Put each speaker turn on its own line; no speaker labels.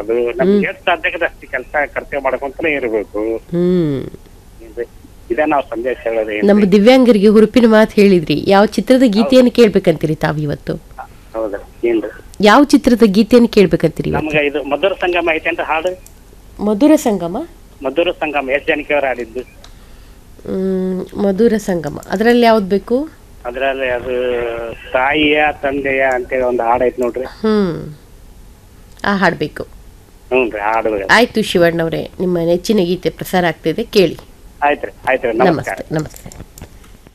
ಮಾಡಬಾರ್ದು ನಮ್ಗೆ ಎಷ್ಟು ಸಾಧ್ಯಕ್ಕೆ ಅಷ್ಟು ಕೆಲಸ ಕರ್ತವ್ಯ ಮಾಡ್ಕೊಂತಾನೆ ಇರಬೇಕು
ಹ್ಮ್
ಇದ ನಾವು ಸಂದೇಶ ಹೇಳೋದು ಏನ್ರಿ?
ನಮ್ಮ ದಿವ್ಯಾಂಗರಿಗೆ ಹುರುಪಿನ ಮಾತು ಹೇಳಿದ್ರಿ ಯಾವ ಚಿತ್ರದ ಗೀತೆಯನ್ನು ಕೇಳ್ಬೇಕಂತೀರಿ ತಾವು ಇವತ್ತು
ಹೌದಾ ಏನ್ರಿ
ಯಾವ ಚಿತ್ರದ ಗೀತೆಯನ್ನು ಕೇಳ್ಬೇಕಂತೀರಿ ಇವತ್ತು
ನಮ್ಗ ಇದು ಮಧುರ ಸಂಗಮ ಐತೇನ್ರಿ ಹಾಡು
ಮಧುರ ಸಂಗಮ
ಮಧುರ ಸಂಗಮ ಎಸ್ ಜಾನಕಿಯವ್ರು ಆಡಿದ್ದು
ಹ್ಮ್, ಮಧುರ ಸಂಗಮ ಅದರಲ್ಲಿ ಯಾವ್ದು ಬೇಕು
ಅದ್ರಲ್ಲಿ ಅದು ತಾಯಿಯ ತಂದೆಯ ಅಂತೇಳಿ ಒಂದು ಹಾಡು ಐತಿ ನೋಡ್ರಿ
ಹ್ಮ್ ಆ ಹಾಡ್ಬೇಕು
ಹ್ಞೂ ರೀ ಹಾಡು
ಆಯ್ತು ಶಿವಣ್ಣವ್ರೆ ನಿಮ್ಮ ನೆಚ್ಚಿನ ಗೀತೆ ಪ್ರಸಾರ ಆಗ್ತಿದೆ ಕೇಳಿ
ಆಯ್ತ್ರಿ ಆಯ್ತ್ರಿ ನಮಸ್ಕಾರ
ನಮಸ್ತೆ ನಮಸ್ತೆ